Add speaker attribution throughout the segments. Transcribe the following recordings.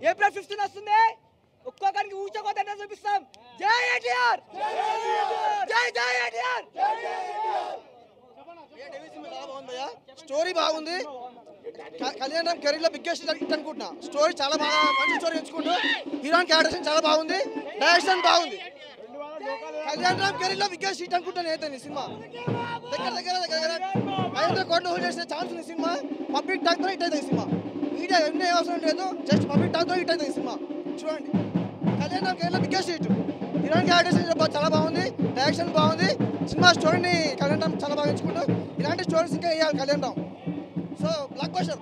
Speaker 1: April fifteen వస్తుంది ఒక్కొక్కరికి ఊచకోత చూపిస్తాం జై ఎన్టీఆర్ జై జై ఎన్టీఆర్
Speaker 2: స్టోరీ బాగుంది క- కళ్యాణ్ రామ్ కెరీర్ లో బిగ్గెస్ట్ హిట్ అనుకుంటున్నా స్టోరీ చాలా బాగా మంచి స్టోరీ ఎంచుకుంటూ హీరోయిన్ క్యారెక్టర్ చాలా బాగుంది డైరెక్షన్ బాగుంది కళ్యాణ్ రామ్ కెరీర్ లో బిగ్గెస్ట్ హిట్ అనుకుంటాను అయితే ఈ సినిమా దగ్గర దగ్గర దగ్గర దగ్గర ఐదు వందల కోట్లు హోల్డ్ చేసే ఛాన్స్ ఉంది ఈ సినిమా పబ్లిక్ టాక్ తో హిట్ అవుతుంది ఈ సినిమా మీడియా ఎన్ని అవసరం లేదు జస్ట్ పబ్లిక్ టాక్ తో హిట్ అవుతుంది ఈ సినిమా చూడండి కళ్యాణ్ రామ్ కెరీర్ లో బిగ్గెస్ట్ హిట్ హీరోయిన్ క్యారెక్టర్ చాలా బాగుంది డైరెక్షన్ బాగుంది సినిమా స్టోరీని కళ్యాణ్ రామ్ చాలా బాగా ఎంచుకుంటూ ఇలాంటి స్టోరీస్ ఇంకా వేయాలి Kalyan Ram so blockbuster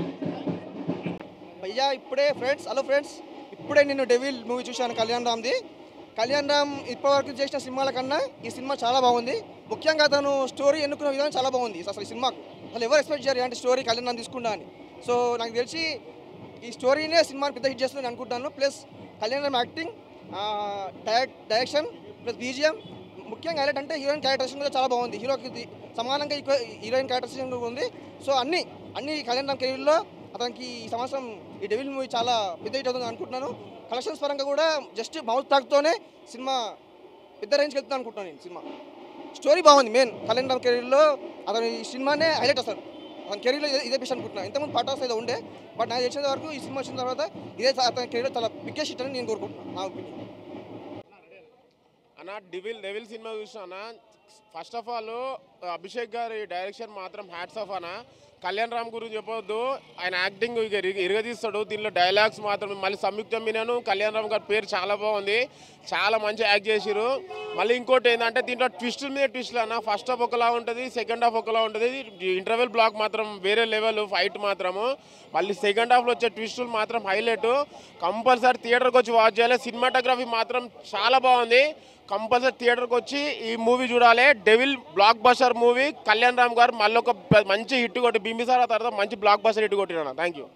Speaker 2: భయ్యా ఇప్పుడే ఫ్రెండ్స్ హలో ఫ్రెండ్స్ ఇప్పుడే నేను డెవిల్ మూవీ చూశాను కళ్యాణ్ రామ్ది కళ్యాణ్ రామ్ ఇప్పటివరకు చేసిన సినిమాల కన్నా ఈ సినిమా చాలా బాగుంది ముఖ్యంగా తను స్టోరీ ఎన్నుకున్న విధానం చాలా బాగుంది అసలు ఈ సినిమాకు అసలు ఎవరు ఎక్స్పెక్ట్ చేయరు ఇలాంటి స్టోరీ కళ్యాణ్ రామ్ తీసుకుంటా అని సో నాకు తెలిసి ఈ స్టోరీనే సినిమాని పెద్ద హిట్ చేస్తుందని అనుకుంటాను plus Kalyan Ram acting direction plus BGM ముఖ్యంగా హైలైట్ అంటే హీరోయిన్ క్యారెక్టరేషన్ కూడా చాలా బాగుంది హీరోకి ఇది సమానంగా ఈక్వ హీరోయిన్ క్యారెక్టరేషన్ కూడా ఉంది సో అన్ని అన్ని కళ్యాణ్ రామ్ కెరీర్లో అతనికి ఈ సంవత్సరం ఈ డెవిల్ మూవీ చాలా పెద్ద హిట్ అవుతుంది అనుకుంటున్నాను కలెక్షన్స్ పరంగా కూడా జస్ట్ మౌత్ టాక్తోనే సినిమా పెద్ద రేంజ్కి వెళ్తుంది అనుకుంటున్నాను నేను సినిమా స్టోరీ బాగుంది మెయిన్ కళ్యాణ్ రామ్ కెరీర్లో అతని ఈ సినిమానే హైలైట్ అసలు అతని కెరీర్లో ఇదే ఇదే పిష్ అనుకుంటున్నాను ఇంతకుముందు పటాస్ ఏదో ఉండే బట్ నాకు తెలిసిన వరకు ఈ సినిమా వచ్చిన తర్వాత ఇదే అతని కెరీర్లో చాలా బిగ్గెస్ట్ హిట్ అని నేను కోరుకుంటున్నాను నా ఒపీనియన్
Speaker 3: అన్న డివిల్ డెవిల్ సినిమా చూసిన ఫస్ట్ ఆఫ్ ఆల్ అభిషేక్ గారి డైరెక్షన్ మాత్రం హ్యాట్స్ ఆఫ్ అన్న కళ్యాణ్ రామ్ గురించి చెప్పొద్దు ఆయన యాక్టింగ్ ఇక ఇరగ- ఇరగదీస్తాడు దీనిలో డైలాగ్స్ మాత్రం మళ్ళీ సంయుక్త మీనను కళ్యాణ్ రామ్ గారి పేరు చాలా బాగుంది చాలా మంచి యాక్ట్ చేసిరు మళ్ళీ ఇంకోటి ఏంటంటే దీంట్లో ట్విస్ట్ మీద ట్విస్ట్ అన్న ఫస్ట్ హాఫ్ ఒకలా ఉంటుంది సెకండ్ హాఫ్ ఒకలా ఉంటుంది ఇంటర్వెల్ బ్లాక్ మాత్రం వేరే లెవెల్ ఫైట్ మాత్రము మళ్ళీ సెకండ్ హాఫ్లో వచ్చే ట్విస్టులు మాత్రం హైలైట్ కంపల్సరీ థియేటర్కి వచ్చి వాచ్ చేయాలి సినిమాటోగ్రఫీ మాత్రం చాలా బాగుంది కంపల్సరీ థియేటర్కి వచ్చి ఈ మూవీ చూడాలి Devil blockbuster movie Kalyan Ram గారు మళ్ళీ ఒక పె- మంచి హిట్ కొట్టి బింబిసారా తర్వాత మంచి బ్లాక్ బస్టర్ హిట్ కొట్టిన థ్యాంక్ యూ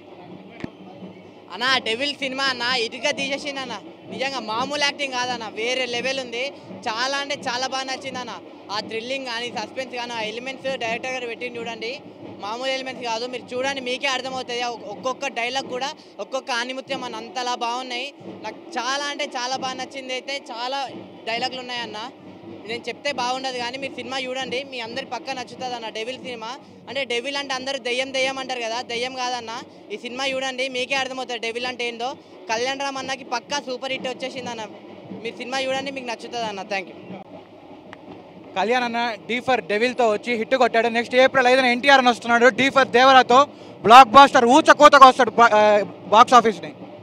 Speaker 4: అన్న డెవిల్ సినిమా అన్న ఇటుగా తీసేసింది అన్న నిజంగా మామూలు యాక్టింగ్ కాదన్న వేరే లెవెల్ ఉంది చాలా అంటే చాలా బాగా నచ్చింది అన్న ఆ థ్రిల్లింగ్ కానీ సస్పెన్స్ కానీ ఆ ఎలిమెంట్స్ డైరెక్టర్ గారు పెట్టింది చూడండి మామూలు ఎలిమెంట్స్ కాదు మీరు చూడండి మీకే అర్థమవుతుంది ఆ ఒక్- ఒక్కొక్క డైలాగ్ కూడా ఒక్కొక్క ఆనిముత్యం అని అంతలా బాగున్నాయి నాకు చాలా అంటే చాలా బాగా నచ్చింది అయితే చాలా డైలాగులు ఉన్నాయన్న నేను చెప్తే బాగుండదు కానీ మీరు సినిమా చూడండి మీ అందరి పక్క నచ్చుతుంది అన్న డెవిల్ సినిమా అంటే డెవిల్ అంటే అందరూ దెయ్యం దెయ్యం అంటారు కదా దెయ్యం కాదన్న ఈ సినిమా చూడండి మీకే అర్థమవుతుంది డెవిల్ అంటే ఏందో కళ్యాణ్ రామ్ అన్నకి పక్కా సూపర్ హిట్ వచ్చేసింది అన్న మీరు సినిమా చూడండి మీకు నచ్చుతుంది అన్న థ్యాంక్ యూ
Speaker 5: కళ్యాణ్ అన్న డీ ఫర్ డెవిల్తో వచ్చి హిట్ కొట్టాడు నెక్స్ట్ ఏప్రిల్ ఐదున ఎన్టీఆర్ అని వస్తున్నాడు డీ ఫర్ దేవరాతో బ్లాక్ బాస్టర్ ఊచ కోతగా వస్తాడు బాక్స్ ఆఫీస్ని